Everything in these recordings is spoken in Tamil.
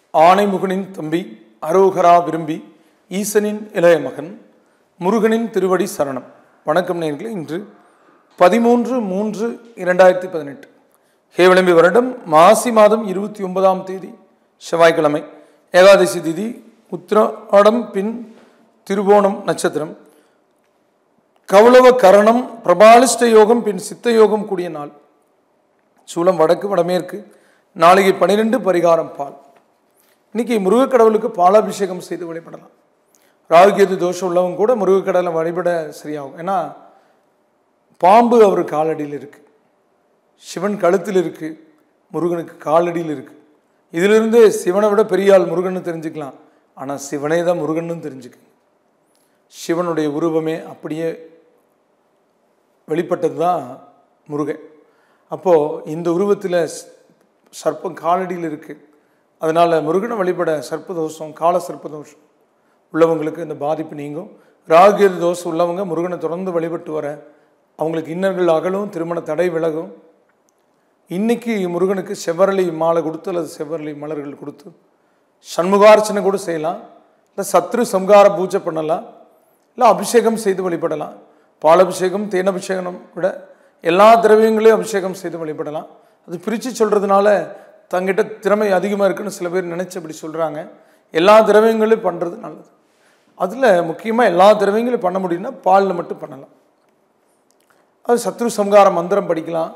ஆனைமுகனின் தம்பி அரோகரா விரும்பி ஈசனின் இளைய மகன் முருகனின் திருவடி சரணம் வணக்கம் நேர்களே இன்று பதிமூன்று மூன்று இரண்டாயிரத்தி பதினெட்டு ஹேவிளம்பி வருடம் மாசி மாதம் இருபத்தி ஒன்பதாம் தேதி செவ்வாய்க்கிழமை ஏகாதசி திதி உத்திராடம் பின் திருவோணம் நட்சத்திரம் கௌளவ கரணம் பிரபாலிஷ்ட யோகம் பின் சித்த யோகம் கூடிய நாள் சூலம் வடக்கு வடமேற்கு நாளைக்கு பன்னிரெண்டு பரிகாரம் பால் இன்னைக்கு முருகக்கடவுளுக்கு பாலாபிஷேகம் செய்து வழிபடலாம் ராகுகேது தோஷம் உள்ளவங்க கூட முருகக்கடலை வழிபட சரியாகும் ஏன்னா பாம்பு அவர் காலடியில் இருக்கு சிவன் கழுத்தில் இருக்கு முருகனுக்கு காலடியில் இருக்கு இதிலிருந்து சிவனை விட பெரிய ஆள் முருகன்னு தெரிஞ்சுக்கலாம் ஆனால் சிவனே தான் முருகன்னு தெரிஞ்சுக்க சிவனுடைய உருவமே அப்படியே வெளிப்பட்டது தான் முருகன் அப்போது இந்த உருவத்தில் சர்ப்பம் காலடியில் இருக்குது அதனால் முருகனை வழிபட சர்ப்பதோஷம் கால சர்ப்பதோஷம் உள்ளவங்களுக்கு இந்த பாதிப்பு நீங்கும் ராகுகேது தோஷம் உள்ளவங்க முருகனை தொடர்ந்து வழிபட்டு வர அவங்களுக்கு இன்னர்கள் அகலும் திருமண தடை விலகும் இன்னைக்கு முருகனுக்கு செவ்வரளி மாலை கொடுத்து அல்லது செவ்வரளி மலர்கள் கொடுத்து சண்முகார்ச்சனை கூட செய்யலாம் இல்லை சத்ரு சம்கார பூஜை பண்ணலாம் இல்லை அபிஷேகம் செய்து வழிபடலாம் பாலபிஷேகம் தேனபிஷேகம் விட எல்லா திரவியங்களையும் அபிஷேகம் செய்து வழிபடலாம் அது பிரித்து சொல்கிறதுனால தங்கிட்ட திறமை அதிகமாக இருக்குன்னு சில பேர் நினச்சபடி சொல்கிறாங்க எல்லா திரவியங்களையும் பண்ணுறது நல்லது அதில் முக்கியமாக எல்லா திரவியங்களையும் பண்ண முடியும்னா பாலில் மட்டும் பண்ணலாம் அது சத்ரு சம்கார மந்திரம் படிக்கலாம்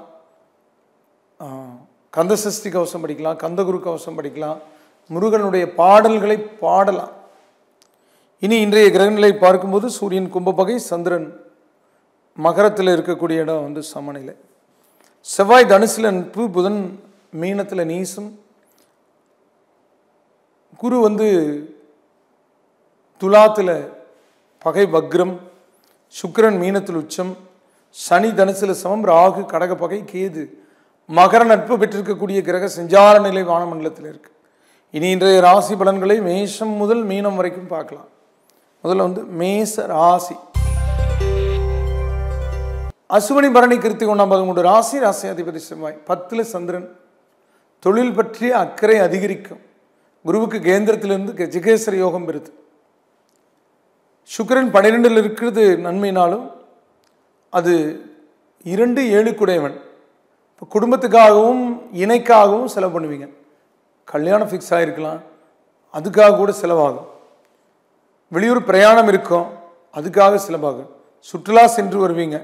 கந்தசஷ்டி கவசம் படிக்கலாம் கந்தகுரு கவசம் படிக்கலாம் முருகனுடைய பாடல்களை பாடலாம் இனி இன்றைய கிரகநிலை பார்க்கும்போது சூரியன் கும்பபகை சந்திரன் மகரத்தில் இருக்கக்கூடிய இடம் வந்து சமநிலை செவ்வாய் தனுசில் நட்பு புதன் மீனத்தில் நீசம் குரு வந்து துலாத்தில் பகை வக்ரம் சுக்கிரன் மீனத்தில் உச்சம் சனி தனுசில் சமம் ராகு கடக பகை கேது மகர நட்பு பெற்றிருக்கக்கூடிய கிரக செஞ்சார நிலை வானமண்டலத்தில் இருக்கு இனி இன்றைய ராசி பலன்களை மேஷம் முதல் மீனம் வரைக்கும் பார்க்கலாம் முதல்ல வந்து மேச ராசி அசுவனி பரணி கிருத்தி ஒன்றாம் பதிமூன்று ராசி ராசி அதிபதி செவ்வாய் பத்தில் சந்திரன் தொழில் பற்றிய அக்கறை அதிகரிக்கும் குருவுக்கு கேந்திரத்திலிருந்து ஜிகேசர யோகம் பெறுது சுக்கரன் பன்னிரெண்டில் இருக்கிறது நன்மைனாலும் அது இரண்டு ஏழுக்குடையவன் இப்போ குடும்பத்துக்காகவும் இணைக்காகவும் செலவு பண்ணுவீங்க கல்யாணம் ஃபிக்ஸ் ஆகிருக்கலாம் அதுக்காக கூட செலவாகும் வெளியூர் பிரயாணம் இருக்கும் அதுக்காக செலவாகும் சுற்றுலா சென்று வருவீங்க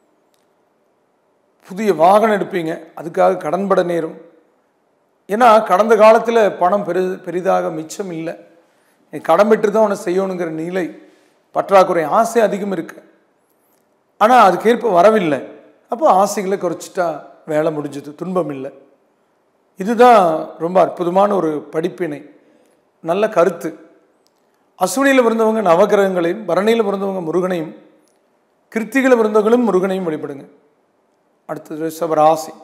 புதிய வாகனம் எடுப்பீங்க அதுக்காக கடன்பட நேரும் ஏன்னா கடந்த காலத்தில் பணம் பெரு பெரிதாக மிச்சம் இல்லை கடன் பெற்று தான் உன்னை செய்யணுங்கிற நிலை பற்றாக்குறை ஆசை அதிகம் இருக்கு ஆனால் அதுக்கேற்ப வரவில்லை அப்போ ஆசைகளை குறைச்சிட்டா வேலை முடிஞ்சது துன்பம் இல்லை இதுதான் ரொம்ப அற்புதமான ஒரு படிப்பினை நல்ல கருத்து அசுவனியில் பிறந்தவங்க நவகிரகங்களையும் பரணியில் பிறந்தவங்க முருகனையும் கிருத்திகளை பிறந்தவங்களும் முருகனையும் வழிபடுங்க அடுத்தது ரிஷபராசி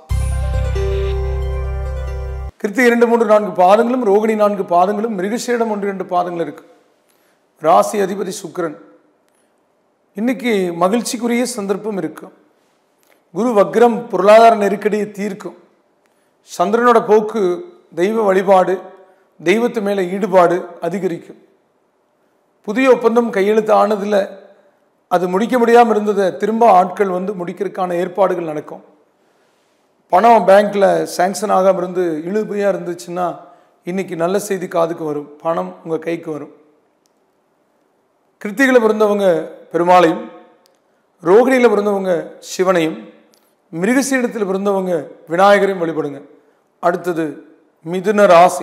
கிருத்தி இரண்டு மூன்று நான்கு பாதங்களும் ரோகிணி நான்கு பாதங்களும் மிருகசீடம் ஒன்று இரண்டு பாதங்கள் இருக்கு ராசி அதிபதி சுக்கரன் இன்னைக்கு மகிழ்ச்சிக்குரிய சந்தர்ப்பம் இருக்கும் குரு வக்ரம் பொருளாதார நெருக்கடியை தீர்க்கும் சந்திரனோட போக்கு தெய்வ வழிபாடு தெய்வத்து மேலே ஈடுபாடு அதிகரிக்கும் புதிய ஒப்பந்தம் கையெழுத்து ஆனதில் அது முடிக்க முடியாமல் இருந்ததை திரும்ப ஆட்கள் வந்து முடிக்கிறதுக்கான ஏற்பாடுகள் நடக்கும் பணம் பேங்க்கில் சேங்ஷன் ஆகாமல் இருந்து இழுபையாக இருந்துச்சுன்னா இன்னைக்கு நல்ல செய்தி காதுக்கு வரும் பணம் உங்கள் கைக்கு வரும் கிருத்திகளை பிறந்தவங்க பெருமாளையும் ரோகிணியில் பிறந்தவங்க சிவனையும் மிருகசீடத்தில் பிறந்தவங்க விநாயகரையும் வழிபடுங்க அடுத்தது மிதுன ராசி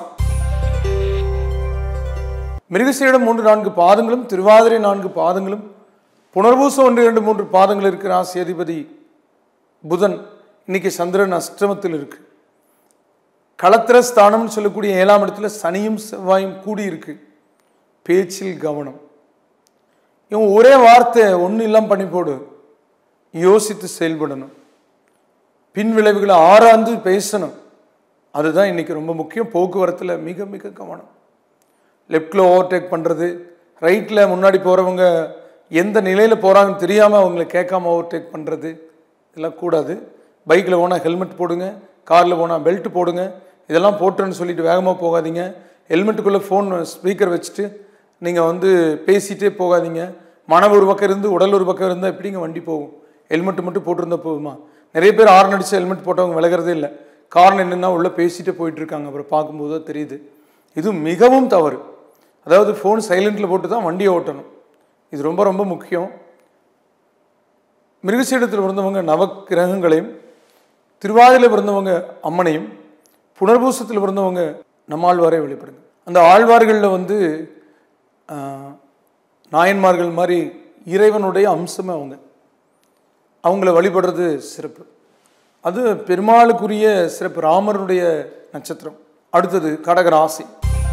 மிருகசீடம் மூன்று நான்கு பாதங்களும் திருவாதிரை நான்கு பாதங்களும் புனர்பூசம் ஒன்று இரண்டு மூன்று பாதங்கள் இருக்கிற ராசி அதிபதி புதன் இன்னைக்கு சந்திரன் அஷ்டமத்தில் இருக்கு களத்திர ஸ்தானம்னு சொல்லக்கூடிய ஏழாம் இடத்துல சனியும் செவ்வாயும் கூடி இருக்கு பேச்சில் கவனம் இவன் ஒரே வார்த்தை ஒன்றும் இல்லாமல் பண்ணி போடு யோசித்து செயல்படணும் பின் விளைவுகளை ஆராய்ந்து பேசணும் அதுதான் இன்னைக்கு ரொம்ப முக்கியம் போக்குவரத்தில் மிக மிக கவனம் லெஃப்டில் ஓவர்டேக் பண்ணுறது ரைட்டில் முன்னாடி போகிறவங்க எந்த நிலையில் போகிறாங்கன்னு தெரியாமல் அவங்கள கேட்காம ஓவர்டேக் பண்ணுறது இதெல்லாம் கூடாது பைக்கில் போனால் ஹெல்மெட் போடுங்க காரில் போனால் பெல்ட் போடுங்க இதெல்லாம் போட்டுன்னு சொல்லிட்டு வேகமாக போகாதீங்க ஹெல்மெட்டுக்குள்ளே ஃபோன் ஸ்பீக்கர் வச்சுட்டு நீங்கள் வந்து பேசிகிட்டே போகாதீங்க மனம் ஒரு பக்கம் இருந்து உடல் ஒரு பக்கம் இருந்தால் எப்படிங்க வண்டி போகும் ஹெல்மெட் மட்டும் போட்டிருந்தா போகுமா நிறைய பேர் ஆர்ன் அடிச்சு ஹெல்மெட் போட்டவங்க விலகிறதே இல்லை காரணம் என்னென்னா உள்ளே பேசிகிட்டே போயிட்டு இருக்காங்க அப்புறம் பார்க்கும்போது தான் தெரியுது இது மிகவும் தவறு அதாவது ஃபோன் சைலண்டில் போட்டு தான் வண்டியை ஓட்டணும் இது ரொம்ப ரொம்ப முக்கியம் மிருகசீடத்தில் பிறந்தவங்க நவக்கிரகங்களையும் திருவாதியில் பிறந்தவங்க அம்மனையும் புனர்பூசத்தில் பிறந்தவங்க நம்மாழ்வாரை வழிபடுங்க அந்த ஆழ்வார்களில் வந்து ஆஹ், நாயன்மார்கள் மாதிரி இறைவனுடைய அம்சமே அவங்க அவங்கள வழிபடுறது சிறப்பு அது பெருமாளுக்குரிய சிறப்பு ராமருடைய நட்சத்திரம் அடுத்தது கடக ராசி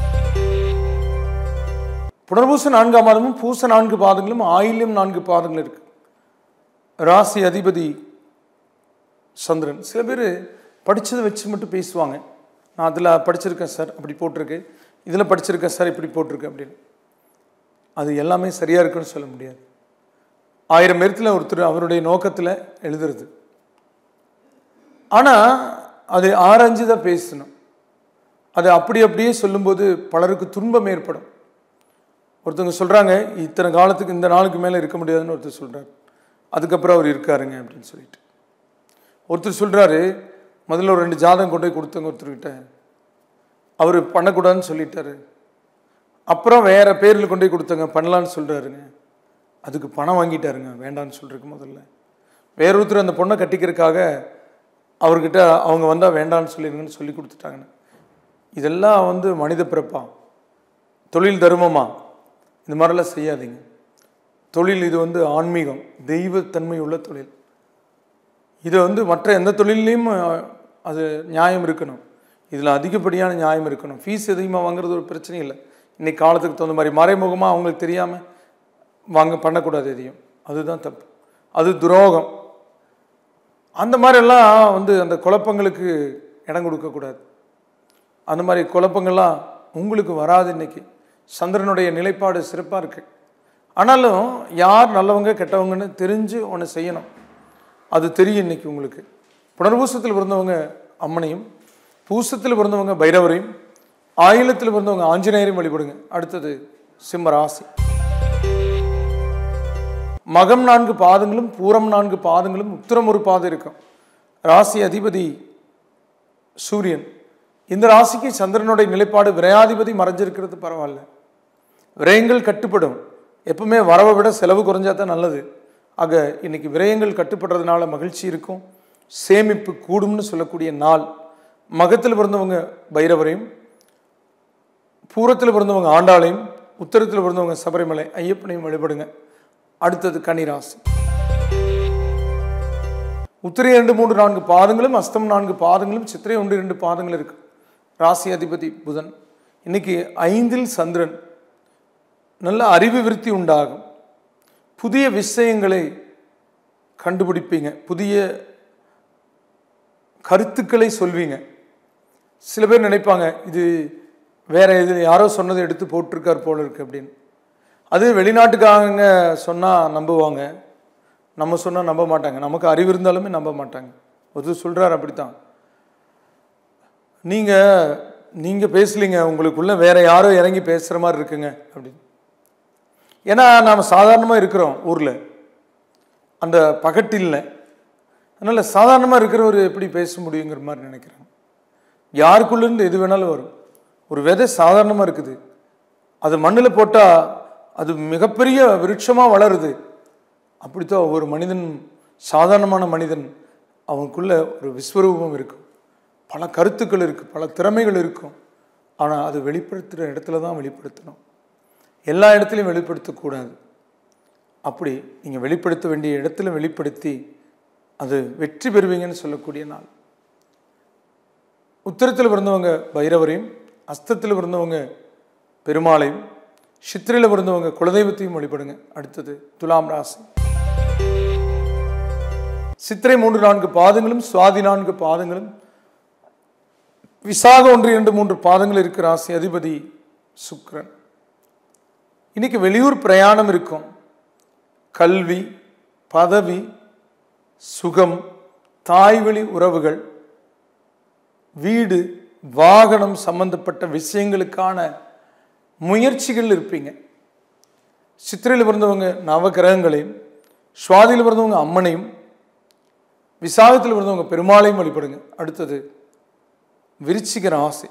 புனர்பூச நான்காம் மாதமும் பூச நான்கு பாதங்களும் ஆயில்யம் நான்கு பாதங்கள் இருக்கு ராசி அதிபதி சந்திரன் சில பேர் படித்ததை வச்சு மட்டும் பேசுவாங்க நான் அதில் படிச்சிருக்கேன் சார் அப்படி போட்டிருக்கு இதில் படிச்சிருக்கேன் சார் இப்படி போட்டிருக்கு அப்படின்னு அது எல்லாமே சரியாக இருக்குன்னு சொல்ல முடியாது ஆயிரம் பேர்த்தில் ஒருத்தர் அவருடைய நோக்கத்தில் எழுதுறது ஆனால் அதை ஆராய்ஞ்சு தான் பேசணும் அது அப்படி அப்படியே சொல்லும்போது பலருக்கு துன்பம் ஏற்படும் ஒருத்தவங்க சொல்கிறாங்க இத்தனை காலத்துக்கு இந்த நாளுக்கு மேலே இருக்க முடியாதுன்னு ஒருத்தர் சொல்கிறார் அதுக்கப்புறம் அவர் இருக்காருங்க அப்படின்னு சொல்லிட்டு ஒருத்தர் சொல்கிறாரு முதல்ல ஒரு ரெண்டு ஜாதகம் கொண்டு போய் கொடுத்தவங்க ஒருத்தர்கிட்ட அவர் பண்ணக்கூடாதுன்னு சொல்லிட்டாரு அப்புறம் வேற பேரில் கொண்டு போய் கொடுத்தங்க பண்ணலான்னு சொல்கிறாருங்க அதுக்கு பணம் வாங்கிட்டாருங்க வேண்டான்னு சொல்றதுக்கு முதல்ல வேற ஒருத்தர் அந்த பொண்ணை கட்டிக்கிறதுக்காக அவர்கிட்ட அவங்க வந்தால் வேண்டான்னு சொல்லிடுங்கன்னு சொல்லி கொடுத்துட்டாங்கன்னு இதெல்லாம் வந்து மனித பிறப்பா தொழில் தர்மமா இந்த மாதிரிலாம் செய்யாதீங்க தொழில் இது வந்து ஆன்மீகம் தெய்வத்தன்மை உள்ள தொழில் இதை வந்து மற்ற எந்த தொழிலையும் அஹ், அது நியாயம் இருக்கணும் இதில் அதிகப்படியான நியாயம் இருக்கணும் ஃபீஸ் அதிகமாக வாங்குறது ஒரு பிரச்சனை இல்லை இன்னைக்கு காலத்துக்கு தகுந்த மாதிரி மறைமுகமாக அவங்களுக்கு தெரியாமல் வாங்க பண்ணக்கூடாது எதையும் அதுதான் தப்பு அது துரோகம் அந்த மாதிரிலாம் வந்து அந்த குழப்பங்களுக்கு இடம் கொடுக்கக்கூடாது அந்த மாதிரி குழப்பங்கள்லாம் உங்களுக்கு வராது இன்னைக்கு சந்திரனுடைய நிலைப்பாடு சிறப்பாக இருக்கு ஆனாலும் யார் நல்லவங்க கெட்டவங்கன்னு தெரிஞ்சு ஒன்று செய்யணும் அது தெரியும் இன்னைக்கு உங்களுக்கு புனர்பூசத்தில் பிறந்தவங்க அம்மனையும் பூசத்தில் பிறந்தவங்க பைரவரையும் ஆயிலத்தில் பிறந்தவங்க ஆஞ்சநேயரையும் வழிபடுங்க அடுத்தது சிம்ம ராசி மகம் நான்கு பாதங்களும் பூரம் நான்கு பாதங்களும் உத்திரம் ஒரு பாதம் இருக்கும் ராசி அதிபதி சூரியன் இந்த ராசிக்கு சந்திரனுடைய நிலைப்பாடு விரையாதிபதி மறைஞ்சிருக்கிறது பரவாயில்ல விரயங்கள் கட்டுப்படும் எப்பவுமே வரவை விட செலவு குறைஞ்சா தான் நல்லது ஆக இன்னைக்கு விரயங்கள் கட்டுப்படுறதுனால மகிழ்ச்சி இருக்கும் சேமிப்பு கூடும்னு சொல்லக்கூடிய நாள் மகத்தில் பிறந்தவங்க பைரவரையும் பூரத்தில் பிறந்தவங்க ஆண்டாளையும் உத்தரத்தில் பிறந்தவங்க சபரிமலை ஐயப்பனையும் வழிபடுங்க அடுத்தது கன்னிராசி உத்திரை இரண்டு மூன்று நான்கு பாதங்களும் அஸ்தம் நான்கு பாதங்களும் சித்திரை ஒன்று இரண்டு பாதங்கள் இருக்கு ராசி அதிபதி புதன் இன்னைக்கு ஐந்தில் சந்திரன் நல்ல அறிவு விருத்தி உண்டாகும் புதிய விஷயங்களை கண்டுபிடிப்பீங்க புதிய கருத்துக்களை சொல்வீங்க சில பேர் நினைப்பாங்க இது வேற இது யாரோ சொன்னதை எடுத்து போட்டிருக்கார் போல இருக்கு அப்படின்னு அது வெளிநாட்டுக்காரங்க சொன்னால் நம்புவாங்க நம்ம சொன்னால் நம்ப மாட்டாங்க நமக்கு அறிவு இருந்தாலுமே நம்ப மாட்டாங்க ஒருத்தர் சொல்கிறார் அப்படித்தான் நீங்கள் நீங்கள் பேசலீங்க உங்களுக்குள்ள வேற யாரோ இறங்கி பேசுகிற மாதிரி இருக்குங்க அப்படின்னு ஏன்னா நாம் சாதாரணமாக இருக்கிறோம் ஊரில் அந்த பகட்டில்ல அதனால் சாதாரணமாக இருக்கிறவர் எப்படி பேச முடியுங்கிற மாதிரி நினைக்கிறாங்க யாருக்குள்ளேருந்து எது வேணாலும் வரும் ஒரு விதை சாதாரணமாக இருக்குது அது மண்ணில் போட்டால் அது மிகப்பெரிய விருட்சமாக வளருது அப்படித்தான் ஒவ்வொரு மனிதன் சாதாரணமான மனிதன் அவனுக்குள்ள ஒரு விஸ்வரூபம் இருக்கும் பல கருத்துக்கள் இருக்குது பல திறமைகள் இருக்கும் ஆனால் அது வெளிப்படுத்துகிற இடத்துல தான் வெளிப்படுத்தணும் எல்லா இடத்துலையும் வெளிப்படுத்தக்கூடாது அப்படி நீங்கள் வெளிப்படுத்த வேண்டிய இடத்துல வெளிப்படுத்தி அது வெற்றி பெறுவீங்கன்னு சொல்லக்கூடிய நாள் உத்தரத்தில் பிறந்தவங்க பைரவரையும் அஸ்தத்தில் பிறந்தவங்க பெருமாளையும் சித்திரையில் பிறந்தவங்க குலதெய்வத்தையும் வழிபடுங்க அடுத்தது துலாம் ராசி சித்திரை மூன்று நான்கு பாதங்களும் சுவாதி நான்கு பாதங்களும் விசாக ஒன்று இரண்டு மூன்று பாதங்கள் இருக்கு ராசி அதிபதி சுக்கிரன் இன்னைக்கு வெளியூர் பிரயாணம் இருக்கும் கல்வி பதவி சுகம் தாய்வழி உறவுகள் வீடு வாகனம் சம்பந்தப்பட்ட விஷயங்களுக்கான முயற்சிகள் இருப்பீங்க சித்திரையில் பிறந்தவங்க நவகிரகங்களையும் சுவாதியில் பிறந்தவங்க அம்மனையும் விசாகத்தில் பிறந்தவங்க பெருமாளையும் வழிபடுங்க அடுத்தது விருச்சிக ராசி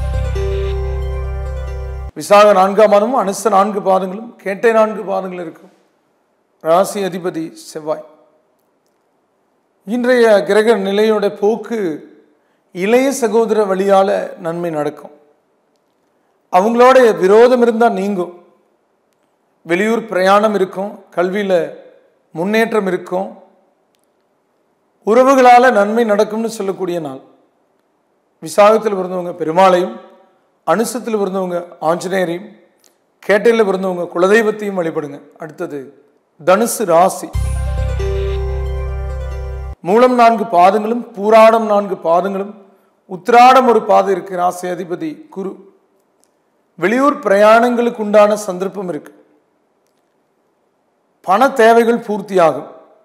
விசாக நான்காம் மாதமும் அனுச நான்கு பாதங்களும் கேட்டை நான்கு பாதங்கள் இருக்கும் ராசி அதிபதி செவ்வாய் இன்றைய கிரக நிலையோட போக்கு இளைய சகோதர வழியால நன்மை நடக்கும் அவங்களோட விரோதம் இருந்தால் நீங்கும் வெளியூர் பிரயாணம் இருக்கும் கல்வியில் முன்னேற்றம் இருக்கும் உறவுகளால் நன்மை நடக்கும்னு சொல்லக்கூடிய நாள் விசாகத்தில் பிறந்தவங்க பெருமாளையும் அனுசத்தில் பிறந்தவங்க ஆஞ்சநேயரையும் கேட்டையில் பிறந்தவங்க குலதெய்வத்தையும் வழிபடுங்க அடுத்தது தனுசு ராசி மூலம் நான்கு பாதங்களும் பூராடம் நான்கு பாதங்களும் உத்திராடம் ஒரு பாதம் இருக்கு ராசி அதிபதி குரு வெளியூர் பிரயாணங்களுக்கு உண்டான சந்தர்ப்பம் இருக்கு பண தேவைகள் பூர்த்தியாகும்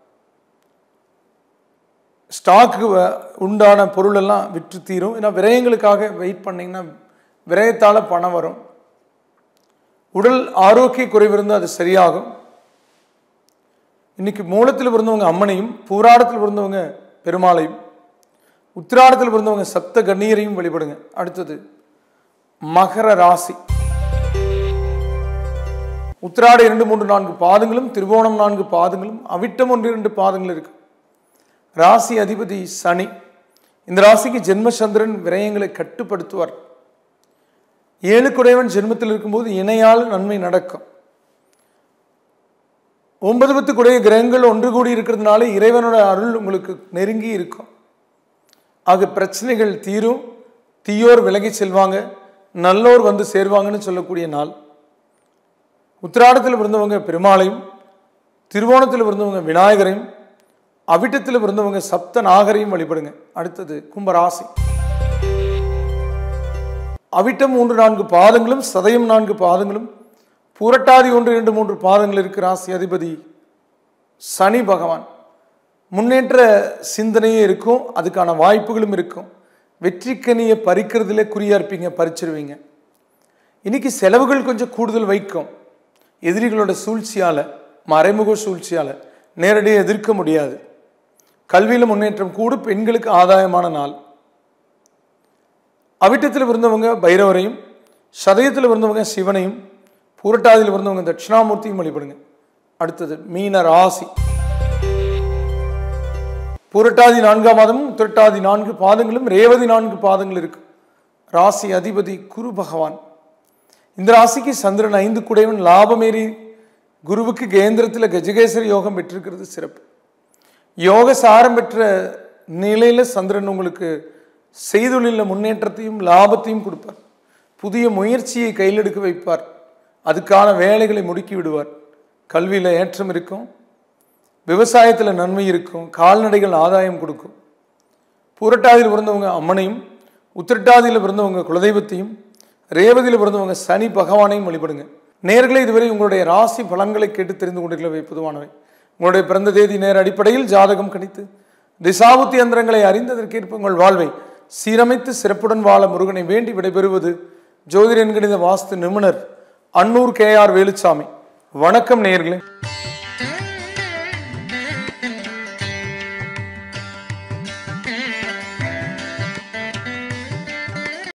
ஸ்டாக்கு உண்டான பொருள் எல்லாம் விற்று தீரும் ஏன்னா விரயங்களுக்காக வெயிட் பண்ணீங்கன்னா விரயத்தால் பணம் வரும் உடல் ஆரோக்கிய குறைவு இருந்தால் அது சரியாகும் இன்னைக்கு மூலத்தில் பிறந்தவங்க அம்மனையும் பூராடத்தில் பிறந்தவங்க பெருமாளையும் உத்திராடத்தில் பிறந்தவங்க சப்த கண்ணீரையும் வழிபடுங்க அடுத்தது மகர ராசி உத்திராட இரண்டு மூன்று நான்கு பாதங்களும் திருவோணம் நான்கு பாதங்களும் அவிட்டம் ஒன்று இரண்டு பாதங்கள் இருக்கு ராசி அதிபதி சனி இந்த ராசிக்கு ஜென்மசந்திரன் விரயங்களை கட்டுப்படுத்துவார் ஏழு குடைவன் ஜென்மத்தில் இருக்கும்போது இணையால் நன்மை நடக்கும் ஒன்பது பத்து குடைய கிரகங்கள் ஒன்று கூடி இருக்கிறதுனால இறைவனோட அருள் உங்களுக்கு நெருங்கி இருக்கும் ஆக பிரச்சனைகள் தீரும் தீயோர் விலகி செல்வாங்க நல்லோர் வந்து சேர்வாங்கன்னு சொல்லக்கூடிய நாள் உத்திராடத்தில் பிறந்தவங்க பெருமாளையும் திருவோணத்தில் பிறந்தவங்க விநாயகரையும் அவிட்டத்தில் பிறந்தவங்க சப்த நாகரையும் வழிபடுங்க அடுத்தது கும்பராசி அவிட்டம் மூன்று நான்கு பாதங்களும் சதயம் நான்கு பாதங்களும் புரட்டாதி ஒன்று இரண்டு மூன்று பாதங்கள் இருக்கு ராசி அதிபதி சனி பகவான் முன்னேற்ற சிந்தனையே இருக்கும் அதுக்கான வாய்ப்புகளும் இருக்கும் வெற்றிக்கனியை பறிக்கிறதுல குறியா இருப்பீங்க பறிச்சிருவீங்க இன்னைக்கு செலவுகள் கொஞ்சம் கூடுதல் வைக்கும் எதிரிகளோட சூழ்ச்சியால் மறைமுக சூழ்ச்சியால் நேரடியாக எதிர்க்க முடியாது கல்வியில் முன்னேற்றம் கூட பெண்களுக்கு ஆதாயமான நாள் அவிட்டத்தில் பிறந்தவங்க பைரவரையும் சதயத்தில் பிறந்தவங்க சிவனையும் பூரட்டாதியில் பிறந்தவங்க தட்சிணாமூர்த்தியும் வழிபடுங்க அடுத்தது மீன ராசி பூரட்டாதி நான்காம் மாதமும் உத்திரட்டாதி நான்கு பாதங்களும் ரேவதி நான்கு பாதங்கள் இருக்கு ராசி அதிபதி குரு பகவான் இந்த ராசிக்கு சந்திரன் ஐந்து குடைவன் லாபமேறி குருவுக்கு கேந்திரத்தில் கஜகேசரி யோகம் பெற்றிருக்கிறது சிறப்பு யோக சாரம் பெற்ற நிலையில் சந்திரன் உங்களுக்கு செய்தொழில முன்னேற்றத்தையும் லாபத்தையும் கொடுப்பார் புதிய முயற்சியை கையில் எடுக்க வைப்பார் அதுக்கான வேலைகளை முடுக்கி விடுவார் கல்வியில் ஏற்றம் இருக்கும் விவசாயத்தில் நன்மை இருக்கும் கால்நடைகள் ஆதாயம் கொடுக்கும் பூரட்டாதியில் பிறந்தவங்க அம்மனையும் உத்திரட்டாதியில் பிறந்தவங்க குலதெய்வத்தையும் ரேவதியில் பிறந்தவங்க சனி பகவானையும் வழிபடுங்க நேர்களை இதுவரை உங்களுடைய ராசி பலன்களை கேட்டு தெரிந்து கொண்டிருக்கவே பொதுவானவை உங்களுடைய பிறந்த தேதி நேர அடிப்படையில் ஜாதகம் கணித்து திசாபுத்தி யந்திரங்களை அறிந்ததற்கேற்ப உங்கள் வாழ்வை சீரமைத்து சிறப்புடன் வாழ முருகனை வேண்டி விடைபெறுவது ஜோதிட என்கணித வாஸ்து நிபுணர் அன்னூர் கே ஆர் வேலுச்சாமி வணக்கம் நேயர்களே